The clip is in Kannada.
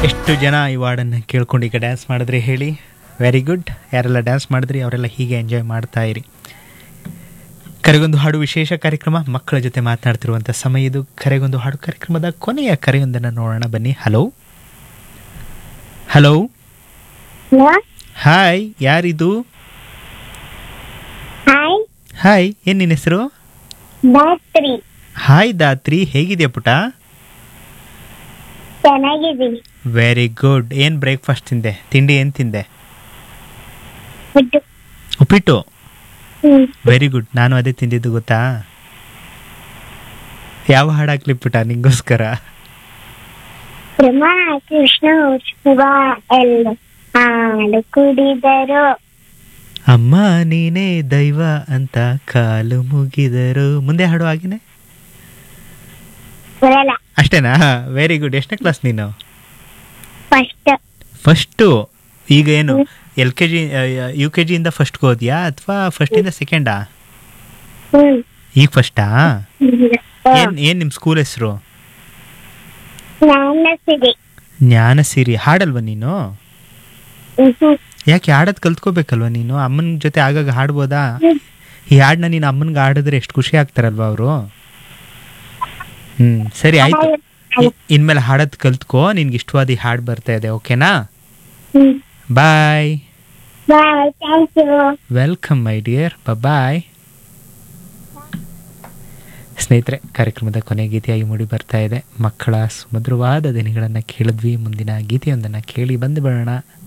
ಎಷ್ಟು ಜನ ಈ ವಾರ್ಡನ್ನು ಕೇಳ್ಕೊಂಡು ಈಗ ಡ್ಯಾನ್ಸ್ ಮಾಡಿದ್ರಿ ಹೇಳಿ ವೆರಿ ಗುಡ್ ಯಾರೆಲ್ಲ ಡ್ಯಾನ್ಸ್ ಮಾಡಿದ್ರಿ ಅವರೆಲ್ಲ ಹೀಗೆ ಎಂಜಾಯ್ ಮಾಡ್ತಾ ಇರಿ ಕರೆಗೊಂದು ಹಾಡು ವಿಶೇಷ ಕಾರ್ಯಕ್ರಮ ಮಕ್ಕಳ ಜೊತೆ ಮಾತನಾಡ್ತಿರುವಂಥ ಸಮಯ ಇದು ಕರೆಗೊಂದು ಹಾಡು ಕಾರ್ಯಕ್ರಮದ ಕೊನೆಯ ಕರೆಯೊಂದನ್ನು ನೋಡೋಣ ಬನ್ನಿ ಹಲೋ ಹಲೋ ಹಲೋ ಹಾಯ್ ಯಾರಿದು ಹಾಯ್ ಹಾಯ್ ಏನು ನಿನ್ನ ಹೆಸರು ದಾತ್ರಿ ಹಾಯ್ ದಾತ್ರಿ ಹೇಗಿದೆಯಾ ಪುಟ ಚೆನ್ನಾಗಿದ್ದೀನಿ ವೆರಿ ಗುಡ್ ಏನು ಬ್ರೇಕ್ಫಾಸ್ಟ್ ತಿಂದೆ ತಿಂಡಿ ಏನು ತಿಂದೆ ಫುಡ್ ಉಪ್ಪಿಟ್ಟು ಹ್ಮ್ ವೆರಿ ಗುಡ್ ನಾನು ಅದೇ ತಿಂದಿದ್ದು ಗೊತ್ತಾ ಯಾವ ಹಾಡು ಹಾಕ್ಲಿ ಪುಟ ನಿಂಗೋಸ್ಕರ ಬ್ರಹ್ಮ ಕೃಷ್ಣ ಶಿವ ಎಲ್ಲ ಹಾಲು ಕುಡಿದರು ಅಮ್ಮ ನೀನೇ ದೈವ ಅಂತ ಕಾಲು ಮುಗಿದರು ಮುಂದೆ ಹಾಡು ಹಾಗೇನೆ ಬರಲ್ಲ ಅಷ್ಟೇನಾ ವೆರಿ ಗುಡ್ ಎಷ್ಟನೇ ಕ್ಲಾಸ್ ನೀನು ಫಸ್ಟ್ ಫಸ್ಟು ಈಗ ಏನು L K G U K ಜಿಯಿಂದ ಫಸ್ಟ್ಗೆ ಹೋದ್ಯಾ ಅಥವಾ ಫಸ್ಟಿಂದ ಸೆಕೆಂಡಾ ಹ್ಮ್ ಈಗ ಫಸ್ಟಾ ಏನು ಏನು ನಿಮ್ಮ ಸ್ಕೂಲ್ ಹೆಸರು ನನ್ನ ಸಿರಿ ಜ್ಞಾನಸಿರಿ ಹಾಡಲ್ವಾ ನೀನು ಹ್ಮ್ ಯಾಕೆ ಹಾಡೋದು ಕಲ್ತ್ಕೋಬೇಕಲ್ವಾ ನೀನು ಅಮ್ಮನ ಜೊತೆ ಆಗಾಗ ಹಾಡ್ಬೋದಾ ಈ ಹಾಡನ್ನ ನೀನು ಅಮ್ಮನಿಗೆ ಹಾಡಿದ್ರೆ ಎಷ್ಟು ಖುಷಿ ಆಗ್ತಾರಲ್ವಾ ಅವರು ಹ್ಮ್ ಸರಿ ಆಯ್ತು ಇ- ಇನ್ಮೇಲೆ ಹಾಡೋದು ಕಲ್ತ್ಕೋ ನಿನ್ಗೆ ಇಷ್ಟವಾದ ಈ ಹಾಡು ಬರ್ತಾ ಇದೆ ಓಕೆನಾ hmm bye bye thank you welcome my dear bye ಸ್ನೇಹಿತರೆ ಕಾರ್ಯಕ್ರಮದ ಕೊನೆ ಗೀತೆಯಾಗಿ ಮೂಡಿ ಬರ್ತಾ ಇದೆ ಮಕ್ಕಳ ಸುಮಧುರವಾದ ದಿನಗಳನ್ನು ಕೇಳಿದ್ವಿ ಮುಂದಿನ ಗೀತೆಯೊಂದನ್ನು ಕೇಳಿ ಬಂದು ಬರೋಣ